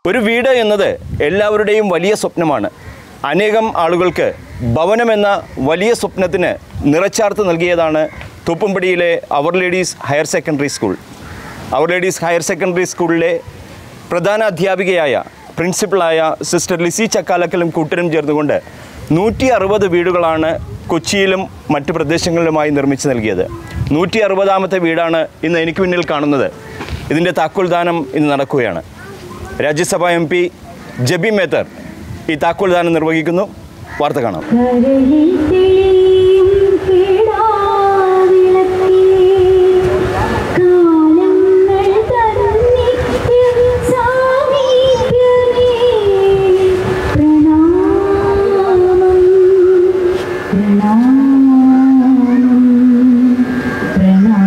ഒരു വീട് എന്നത് എല്ലാവരുടെയും വലിയ സ്വപ്നമാണ് അനേകം ആളുകൾക്ക് ഭവനമെന്ന വലിയ സ്വപ്നത്തിന് നിറച്ചാർത്ത് നൽകിയതാണ് തോപ്പുംപടിയിലെ our lady's higher secondary school our lady's higher secondary സ്കൂളിലെ പ്രധാന അധ്യാപികയായ പ്രിൻസിപ്പളായ സിസ്റ്റർ ലിസി ചക്കാലക്കലും കൂട്ടരും ചേർന്നുകൊണ്ട് നൂറ്റി അറുപത് വീടുകളാണ് കൊച്ചിയിലും മറ്റ് പ്രദേശങ്ങളിലുമായി നിർമ്മിച്ച് നൽകിയത് നൂറ്റി അറുപതാമത്തെ വീടാണ് ഇന്ന് എനിക്ക് മുന്നിൽ കാണുന്നത് ഇതിൻ്റെ താക്കോൽദാനം ഇന്ന് നടക്കുകയാണ് രാജ്യസഭാ എം പി ജബി മേത്തർ ഈ താക്കോൽദാനം നിർവഹിക്കുന്നു വാർത്ത കാണാം കരയിൽ തെളിയും കിടാവിളക്കേ, കാലങ്ങൾ തന്നിത്യം സാമീപ്യമേ, പ്രണാമം, പ്രണാമം,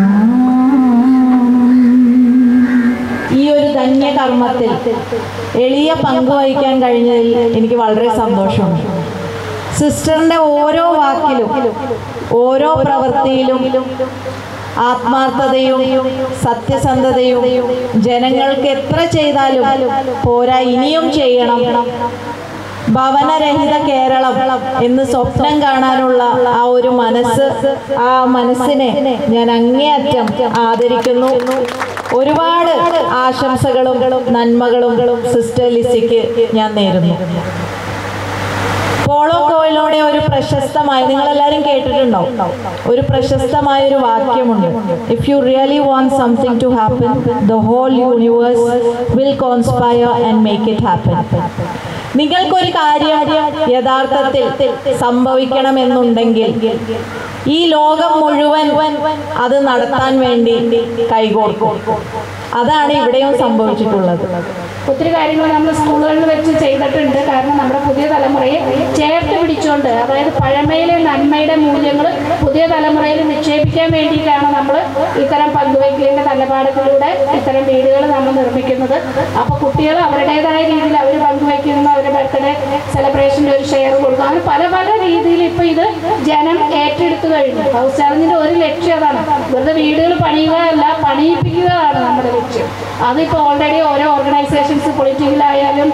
പ്രണാമം. ഈ ഒരു ധന്യകർമ്മത്തിൽ എളിയ പങ്കുവഹിക്കാൻ കഴിഞ്ഞതിൽ എനിക്ക് വളരെ സന്തോഷമുണ്ട് സിസ്റ്ററിൻ്റെ ഓരോ വാക്കിലും ഓരോ പ്രവൃത്തിയിലും ആത്മാർത്ഥതയും സത്യസന്ധതയും ജനങ്ങൾക്ക് എത്ര ചെയ്താലും പോരാ ഇനിയും ചെയ്യണം ഭവനരഹിത കേരളം എന്ന് സ്വപ്നം കാണാനുള്ള ആ ഒരു മനസ്സ് ആ മനസ്സിനെ ഞാൻ അങ്ങേയറ്റം ആദരിക്കുന്നു ഒരുപാട് ആശംസകളും നന്മകളും സിസ്റ്റർ ലിസിക്ക് ഞാൻ നേരുന്നു പോളോ കോയിലോടെ ഒരു പ്രശസ്തമായ നിങ്ങളെല്ലാവരും കേട്ടിട്ടുണ്ടോ ഒരു പ്രശസ്തമായ ഒരു വാക്യമുണ്ട് if you really want something to happen the whole universe will conspire and make it happen നിങ്ങൾക്കൊരു കാര്യം യഥാർത്ഥത്തിൽ സംഭവിക്കണമെന്നുണ്ടെങ്കിൽ ഈ ലോകം മുഴുവൻ അത് നടത്താൻ വേണ്ടി കൈകോർക്കും അതാണ് ഇവിടെയും സംഭവിച്ചിട്ടുള്ളത് ഒത്തിരി കാര്യങ്ങൾ നമ്മൾ സ്കൂളുകളിൽ വെച്ച് ചെയ്തിട്ടുണ്ട് കാരണം നമ്മുടെ പുതിയ തലമുറയെ ചേർത്ത് പിടിച്ചുകൊണ്ട് അതായത് പഴമയിലെ നന്മയുടെ മൂല്യങ്ങൾ പുതിയ തലമുറയിൽ നിക്ഷേപിക്കാൻ വേണ്ടിയിട്ടാണ് നമ്മൾ ഇത്തരം പങ്കുവയ്ക്കലിൻ്റെ തലപാടത്തിലൂടെ ഇത്തരം വീടുകൾ നമ്മൾ നിർമ്മിക്കുന്നത് അപ്പോൾ കുട്ടികൾ അവരുടേതായ രീതിയിൽ അവർ പങ്കുവയ്ക്കുന്ന അവരുടെ ബർത്ത്ഡേ സെലിബ്രേഷൻ്റെ ഒരു ഷെയർ കൊടുക്കും അങ്ങനെ പല പല രീതിയിൽ ഇപ്പോൾ ഇത് ജനം ഏറ്റെടുത്തു കഴിഞ്ഞു ഹൗസ് ചാലഞ്ചിൻ്റെ ഒരു ലക്ഷ്യം അതാണ് വെറുതെ വീടുകൾ പണിയുകയല്ല പണിയിപ്പിക്കുകയാണ് നമ്മുടെ ലക്ഷ്യം അതിപ്പോൾ ഓൾറെഡി ഓരോ ഓർഗനൈസേഷൻസ് പൊളിറ്റിക്കലായാലും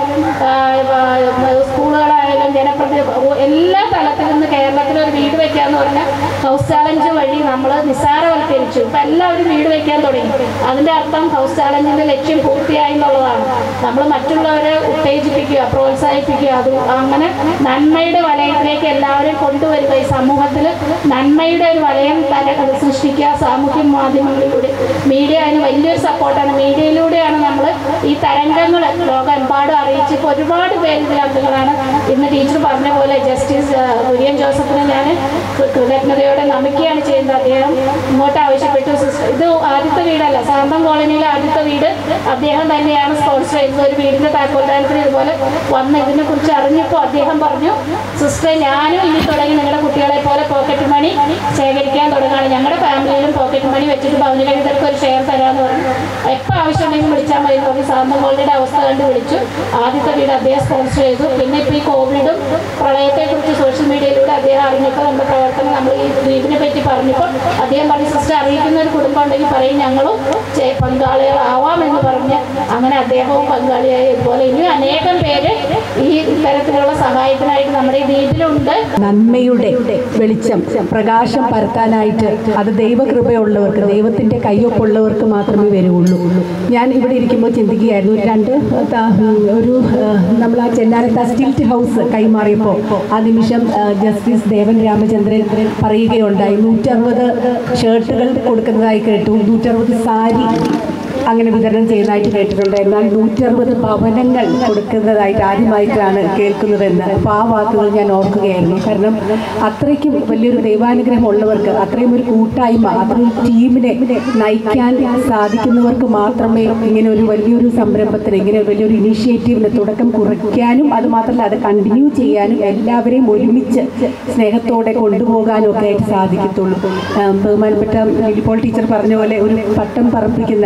സ്കൂളുകളായാലും ജനപ്രതി എല്ലാ തലത്തിൽ നിന്ന് കേരളത്തിൽ ഒരു വീട് വെക്കാന്ന് പറഞ്ഞാൽ ഹൗസ് ചാലഞ്ച് വഴി നമ്മൾ നിസ്സാരവൽക്കരിച്ചു ഇപ്പം എല്ലാവരും വീട് വെക്കാൻ തുടങ്ങി അതിൻ്റെ അർത്ഥം ഹൗസ് ചാലഞ്ചിൻ്റെ ലക്ഷ്യം പൂർത്തിയായി എന്നുള്ളതാണ് നമ്മൾ മറ്റുള്ളവരെ ഉത്തേജിപ്പിക്കുക പ്രോത്സാഹിപ്പിക്കുക അത് അങ്ങനെ നന്മയുടെ വലയത്തിലേക്ക് എല്ലാവരെയും കൊണ്ടുവരിക ഈ സമൂഹത്തിൽ നന്മയുടെ ഒരു വലയം തര സൃഷ്ടിക്കുക സാമൂഹ്യ മാധ്യമങ്ങളിലൂടെ മീഡിയ അതിന് വലിയൊരു സപ്പോർട്ടാണ് മീഡിയയിലൂടെയാണ് നമ്മൾ ഈ തരംഗങ്ങൾ ലോകമെമ്പാടും അറിയിച്ച് ഇപ്പോൾ ഒരുപാട് പേര് ഇതിനകത്തുകളാണ് ഇന്ന് ടീച്ചർ പറഞ്ഞ പോലെ ജസ്റ്റിസ് ആ, കുര്യൻ ജോസഫിനെ ഞാൻ കൃതജ്ഞതയോടെ നമിക്കുകയാണ് ചെയ്യുന്നത് അദ്ദേഹം ഇങ്ങോട്ട് ആവശ്യപ്പെട്ടു സിസ്റ്റർ ഇത് ആദ്യത്തെ വീടല്ല സാന്തം കോളനിയിലെ ആദ്യത്തെ വീട് അദ്ദേഹം തന്നെയാണ് സ്പോൺസർ ചെയ്തത് ഒരു വീടിൻ്റെ താക്കോൽദാനത്തിന് ഇതുപോലെ വന്ന് ഇതിനെ കുറിച്ച് അറിഞ്ഞപ്പോൾ അദ്ദേഹം പറഞ്ഞു സിസ്റ്റർ ഞാനും ഇനി തുടങ്ങി നിങ്ങളുടെ കുട്ടികളെ പോലെ പോക്കറ്റ് മണി ശേഖരിക്കാൻ തുടങ്ങുകയാണ് ഞങ്ങളുടെ ഫാമിലിയിലും പോക്കറ്റ് മണി വെച്ചിട്ട് ഭവനരഹിതർക്ക് ഒരു ഷെയർ തരാമെന്ന് പറഞ്ഞു എപ്പോൾ ആവശ്യമുണ്ടെങ്കിൽ വിളിച്ചാൽ മതി എന്ന് പറഞ്ഞ് സാന്തം കോളനിയുടെ അവസ്ഥ കണ്ട് വിളിച്ചു ആദ്യത്തെ വീട് അദ്ദേഹം സ്പോൺസർ ചെയ്തു പിന്നെ ഇപ്പോൾ ഈ കോവിഡും പ്രളയത്തെക്കുറിച്ച് സോഷ്യൽ മീഡിയയിലൂടെ അദ്ദേഹം അറിഞ്ഞപ്പോൾ നമ്മുടെ പ്രവർത്തനം നമ്മൾ ഈ ദ്വീപിനെ പറ്റി പറഞ്ഞപ്പോൾ അദ്ദേഹം പറഞ്ഞു സിസ്റ്റർ അറിയിക്കുന്ന ഒരു കുടുംബം ഉണ്ടെങ്കിൽ പറയും ഞങ്ങളും ചെ- പങ്കാളികളാവാമെന്ന് പറഞ്ഞ് അങ്ങനെ അദ്ദേഹവും പങ്കാളിയായി ഇതുപോലെ ഇനിയും അനേകം പേര് ഈ ഇത്തരത്തിലുള്ള സഹായത്തിനായിട്ട് നമ്മുടെ ഈ ദ്വീപിലുണ്ട് നന്മയുടെ വെളിച്ചം പ്രകാശം പരത്താനായിട്ട് അത് ദൈവകൃപയുള്ളവർക്ക് ദൈവത്തിൻ്റെ കയ്യൊപ്പുള്ളവർക്ക് മാത്രമേ വരുള്ളൂ ഞാൻ ഇവിടെ ഇരിക്കുമ്പോൾ ചിന്തിക്കുകയായിരുന്നു ഒരു രണ്ട് ത- ഒരു നമ്മൾ ആ ചെല്ലാനത്ത് സ്റ്റിൽറ്റ് ഹൗസ് കൈമാറിയപ്പോൾ ആ നിമിഷം ആ, ജസ്റ്റിസ് ദേവൻ രാമചന്ദ്രൻ പറയുകയുണ്ടായി നൂറ്ററുപത് ഷർട്ടുകൾ കൊടുക്കുന്നതായി കേട്ടു നൂറ്ററുപത് സാരി അങ്ങനെ വിതരണം ചെയ്യുന്നതായിട്ട് കേട്ടിട്ടുണ്ട് എന്നാൽ നൂറ്ററുപത് ഭവനങ്ങൾ കൊടുക്കുന്നതായിട്ട് ആദ്യമായിട്ടാണ് കേൾക്കുന്നതെന്ന് അപ്പോൾ ആ വാക്കുകൾ ഞാൻ ഓർക്കുകയായിരുന്നു കാരണം അത്രയ്ക്കും വലിയൊരു ദൈവാനുഗ്രഹം ഉള്ളവർക്ക് അത്രയും ഒരു കൂട്ടായ്മ അത്രയും ടീമിനെ നയിക്കാൻ സാധിക്കുന്നവർക്ക് മാത്രമേ ഇങ്ങനെ ഒരു വലിയൊരു സംരംഭത്തിന് ഇങ്ങനെ ഒരു വലിയൊരു ഇനീഷ്യേറ്റീവിന് തുടക്കം കുറിക്കാനും അത് മാത്രമല്ല അത് കണ്ടിന്യൂ ചെയ്യാനും എല്ലാവരെയും ഒരുമിച്ച് സ്നേഹത്തോടെ കൊണ്ടുപോകാനും ഒക്കെ ആയിട്ട് സാധിക്കത്തുള്ളൂ ആം, ബഹുമാനപ്പെട്ട ഇപ്പോൾ ടീച്ചർ പറഞ്ഞ പോലെ ഒരു പട്ടം പറപ്പിക്കുന്ന അതായത്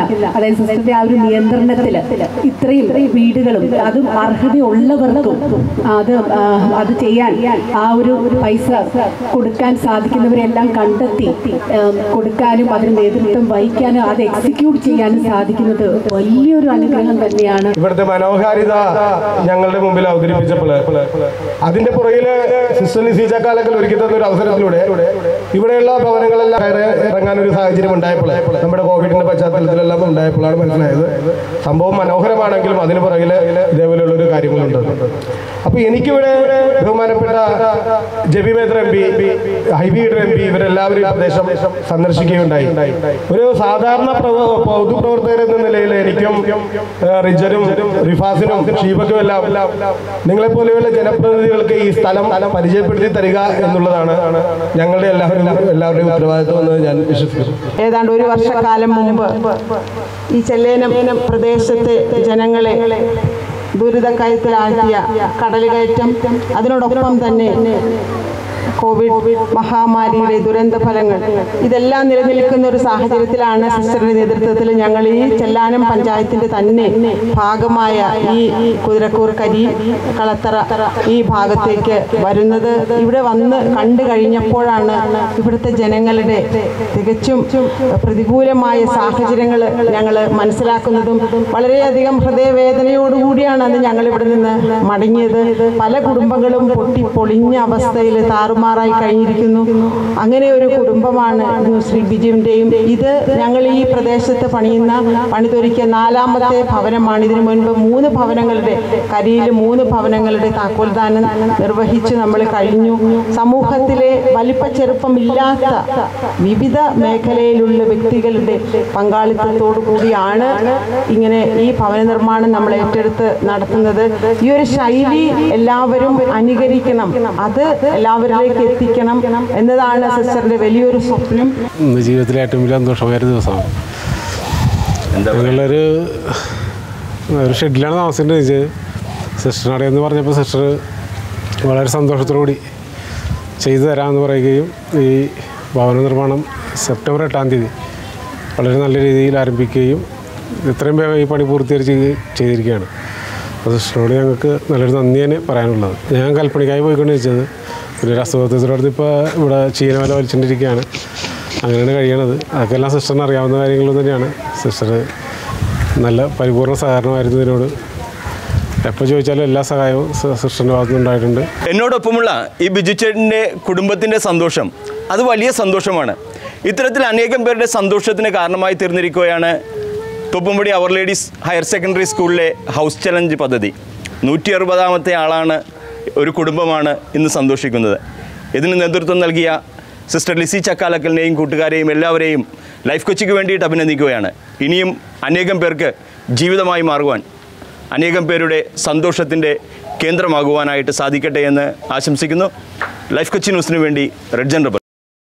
അതായത് സിസ്റ്ററിന്റെ ആ ഒരു നിയന്ത്രണത്തിൽ ഇത്രയും വീടുകളും അതും അർഹതയുള്ളവർക്കും അത് ആ, അത് ചെയ്യാൻ ആ ഒരു പൈസ കൊടുക്കാൻ സാധിക്കുന്നവരെല്ലാം കണ്ടെത്തി ആ, കൊടുക്കാനും അതിന് നേതൃത്വം വഹിക്കാനും അത് എക്സിക്യൂട്ട് ചെയ്യാനും സാധിക്കുന്നത് വലിയൊരു അനുഗ്രഹം തന്നെയാണ് ഇവിടുത്തെ മനോഹാരിത ഞങ്ങളുടെ മുമ്പിൽ അവതരിപ്പിച്ചപ്പോൾ അതിന്റെ പുറകില് സിസ്റ്റർ നിസീജക്കാലക്കൽ ഒരുക്കി തന്ന ഒരു അവസരത്തിലൂടെ ഇവിടെയുള്ള ഭവനങ്ങളെല്ലാം കയറി ഇറങ്ങാൻ ഒരു സാഹചര്യം ഉണ്ടായപ്പോൾ നമ്മുടെ കോവിഡിന്റെ പശ്ചാത്തലത്തിലെല്ലാം ഉണ്ടായപ്പോഴാണ് മനസ്സിലായത് സംഭവം മനോഹരമാണെങ്കിലും അതിന് പുറകില് ഇതേപോലെയുള്ള ഒരു കാര്യങ്ങളുണ്ട് അപ്പൊ എനിക്കിവിടെ ബഹുമാനപ്പെട്ട Jebi Mather M P Hibi Eden M P ഇവരെല്ലാവരും ഈ പ്രദേശം സന്ദർശിക്കുകയുണ്ടായി ഒരു സാധാരണ പ്രവ- പൊതുപ്രവർത്തകർ എന്ന നിലയിൽ എനിക്കും ഏഹ്, റിജനും റിഫാസിനും ഷീബക്കും എല്ലാം നിങ്ങളെ പോലെയുള്ള ജനപ്രതിനിധികൾക്ക് ഈ സ്ഥലം പരിചയപ്പെടുത്തി തരിക എന്നുള്ളതാണ് ഞങ്ങളുടെ എല്ലാവരും എല്ലാവരുടെയും ഉത്തരവാദിത്വം എന്ന് ഞാൻ വിശ്വസിക്കുന്നു ഏതാണ്ട് ഒരു വർഷക്കാലം മുമ്പ് ഈ ചെല്ലേനം പ്രദേശത്തെ ജനങ്ങളെ ദുരിതക്കയത്തിലാക്കിയ കടലുകയറ്റം അതിനോടൊപ്പം തന്നെ കോവിഡ് മഹാമാരിയുടെ ദുരന്ത ഫലങ്ങൾ ഇതെല്ലാം നിലനിൽക്കുന്ന ഒരു സാഹചര്യത്തിലാണ് സിസ്റ്ററുടെ നേതൃത്വത്തിൽ ഞങ്ങൾ ഈ ചെല്ലാനം പഞ്ചായത്തിന്റെ തന്നെ ഭാഗമായ ഈ കുതിരക്കൂർ കരി കളത്തറ ഈ ഭാഗത്തേക്ക് വരുന്നത് ഇവിടെ വന്ന് കണ്ടു കഴിഞ്ഞപ്പോഴാണ് ഇവിടുത്തെ ജനങ്ങളുടെ തികച്ചും പ്രതികൂലമായ സാഹചര്യങ്ങൾ ഞങ്ങൾ മനസ്സിലാക്കുന്നതും വളരെയധികം ഹൃദയവേദനയോടുകൂടിയാണ് അന്ന് ഞങ്ങൾ ഇവിടെ നിന്ന് മടങ്ങിയത് പല കുടുംബങ്ങളും പൊട്ടി പൊളിഞ്ഞ അവസ്ഥയിൽ താറുമാറായി കഴിഞ്ഞിരിക്കുന്നു അങ്ങനെ ഒരു കുടുംബമാണ് ശ്രീ ബിജുവിൻ്റെയും ഇത് ഞങ്ങൾ ഈ പ്രദേശത്ത് പണിയുന്ന പണിതൊരുക്കിയ നാലാമത്തെ ഭവനമാണ് ഇതിനു മുൻപ് മൂന്ന് ഭവനങ്ങളുടെ കരിയിൽ മൂന്ന് ഭവനങ്ങളുടെ താക്കോൽദാനം നിർവഹിച്ച് നമ്മൾ കഴിഞ്ഞു സമൂഹത്തിലെ വലിപ്പ ചെറുപ്പമില്ലാത്ത വിവിധ മേഖലയിലുള്ള വ്യക്തികളുടെ പങ്കാളിത്തത്തോടു കൂടിയാണ് ഇങ്ങനെ ഈ ഭവന നിർമ്മാണം നമ്മൾ ഏറ്റെടുത്ത് നടത്തുന്നത് ഈ ഒരു ശൈലി എല്ലാവരും അനുകരിക്കണം അത് എല്ലാവരിലേക്ക് എത്തിക്കണം എന്നതാണ് സിസ്റ്ററിന്റെ വലിയൊരു സ്വപ്നം ഇന്ന് ജീവിതത്തിലെ ഏറ്റവും വലിയ സന്തോഷമായ ഒരു ദിവസമാണ് എന്താ ഞങ്ങളൊരു ഒരു ഷെഡിലാണ് താമസിച്ചിട്ട് സിസ്റ്ററിനോട് എന്ന് പറഞ്ഞപ്പോൾ സിസ്റ്റർ വളരെ സന്തോഷത്തോടു കൂടി ചെയ്തു തരാമെന്ന് പറയുകയും ഈ ഭവന നിർമ്മാണം സെപ്റ്റംബർ എട്ടാം തീയതി വളരെ നല്ല രീതിയിൽ ആരംഭിക്കുകയും ഇത്രയും വേഗം ഈ പണി പൂർത്തീകരിച്ച് ചെയ്തിരിക്കുകയാണ് അപ്പോൾ സിസ്റ്ററിനോട് ഞങ്ങൾക്ക് നല്ലൊരു നന്ദി തന്നെ പറയാനുള്ളത് ഞാൻ കൽപ്പണിക്കായി പോയിക്കൊണ്ടിരിച്ചത് പിന്നെ ഒരു അസുഖത്തിനോട് ഇപ്പോൾ ഇവിടെ ചീനമല വലിച്ചുകൊണ്ടിരിക്കുകയാണ് അങ്ങനെയാണ് കഴിയണത് അതൊക്കെ എല്ലാം സിസ്റ്ററിന് അറിയാവുന്ന കാര്യങ്ങൾ തന്നെയാണ് സിസ്റ്റർ നല്ല പരിപൂർണ്ണ സഹകരണമായിരുന്നു ഇതിനോട് എപ്പോൾ ചോദിച്ചാലും എല്ലാ സഹായവും സി- സിസ്റ്ററിൻ്റെ ഭാഗത്തുനിന്ന് ഉണ്ടായിട്ടുണ്ട് എന്നോടൊപ്പമുള്ള ഈ ബിജുച്ചേട്ടൻ്റെ കുടുംബത്തിൻ്റെ സന്തോഷം അത് വലിയ സന്തോഷമാണ് ഇത്തരത്തിൽ അനേകം പേരുടെ സന്തോഷത്തിന് കാരണമായി തീർന്നിരിക്കുകയാണ് Thoppumpady our lady's higher secondary സ്കൂളിലെ ഹൗസ് ചലഞ്ച് പദ്ധതി നൂറ്റി അറുപതാമത്തെ ആളാണ് ഒരു കുടുംബമാണ് ഇന്ന് സന്തോഷിക്കുന്നത് ഇതിന് നേതൃത്വം നൽകിയ സിസ്റ്റർ ലിസി ചക്കാലക്കലിനെയും കൂട്ടുകാരെയും എല്ലാവരെയും ലൈഫ് കൊച്ചിക്ക് വേണ്ടിയിട്ട് അഭിനന്ദിക്കുകയാണ് ഇനിയും അനേകം പേർക്ക് ജീവിതമായി മാറുവാൻ അനേകം പേരുടെ സന്തോഷത്തിൻ്റെ കേന്ദ്രമാകുവാനായിട്ട് സാധിക്കട്ടെ എന്ന് ആശംസിക്കുന്നു ലൈഫ് കൊച്ചി ന്യൂസിന് വേണ്ടി റെഡ്ജൻ റബ്ബർ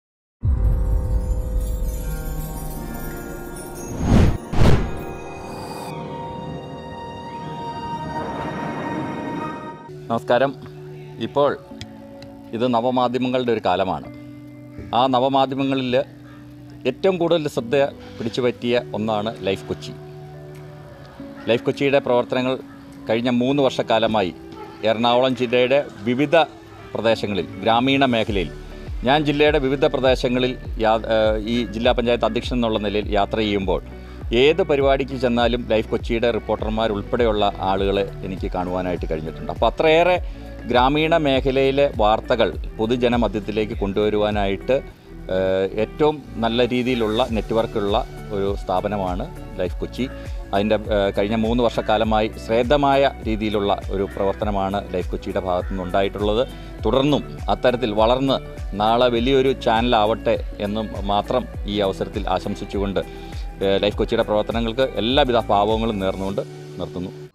നമസ്കാരം ഇപ്പോൾ ഇത് നവമാധ്യമങ്ങളുടെ ഒരു കാലമാണ് ആ നവമാധ്യമങ്ങളിൽ ഏറ്റവും കൂടുതൽ ശ്രദ്ധ പിടിച്ചു പറ്റിയ ഒന്നാണ് ലൈഫ് കൊച്ചി ലൈഫ് കൊച്ചിയുടെ പ്രവർത്തനങ്ങൾ കഴിഞ്ഞ മൂന്ന് വർഷക്കാലമായി എറണാകുളം ജില്ലയുടെ വിവിധ പ്രദേശങ്ങളിൽ ഗ്രാമീണ മേഖലയിൽ ഞാൻ ജില്ലയുടെ വിവിധ പ്രദേശങ്ങളിൽ യാ ഏഹ് ഈ ജില്ലാ പഞ്ചായത്ത് അധ്യക്ഷൻ എന്നുള്ള നിലയിൽ യാത്ര ചെയ്യുമ്പോൾ ഏത് പരിപാടിക്ക് ചെന്നാലും ലൈഫ് കൊച്ചിയുടെ റിപ്പോർട്ടർമാർ ഉൾപ്പെടെയുള്ള ആളുകളെ എനിക്ക് കാണുവാനായിട്ട് കഴിഞ്ഞിട്ടുണ്ട് അപ്പോൾ അത്രയേറെ ഗ്രാമീണ മേഖലയിലെ വാർത്തകൾ പൊതുജനമധ്യത്തിലേക്ക് കൊണ്ടുവരുവാനായിട്ട് ഏഹ് ഏറ്റവും നല്ല രീതിയിലുള്ള നെറ്റ്വർക്കുള്ള ഒരു സ്ഥാപനമാണ് ലൈഫ് കൊച്ചി അതിൻ്റെ ഏഹ് കഴിഞ്ഞ മൂന്ന് വർഷക്കാലമായി ശ്രേദ്ധമായ രീതിയിലുള്ള ഒരു പ്രവർത്തനമാണ് ലൈഫ് കൊച്ചിയുടെ ഭാഗത്തു നിന്നുണ്ടായിട്ടുള്ളത് തുടർന്നും അത്തരത്തിൽ വളർന്ന് നാളെ വലിയൊരു ചാനലാവട്ടെ എന്നും മാത്രം ഈ അവസരത്തിൽ ആശംസിച്ചുകൊണ്ട് ഏഹ് ലൈഫ് കൊച്ചിയുടെ പ്രവർത്തനങ്ങൾക്ക് എല്ലാവിധ ഭാവങ്ങളും നേർന്നുകൊണ്ട് നിർത്തുന്നു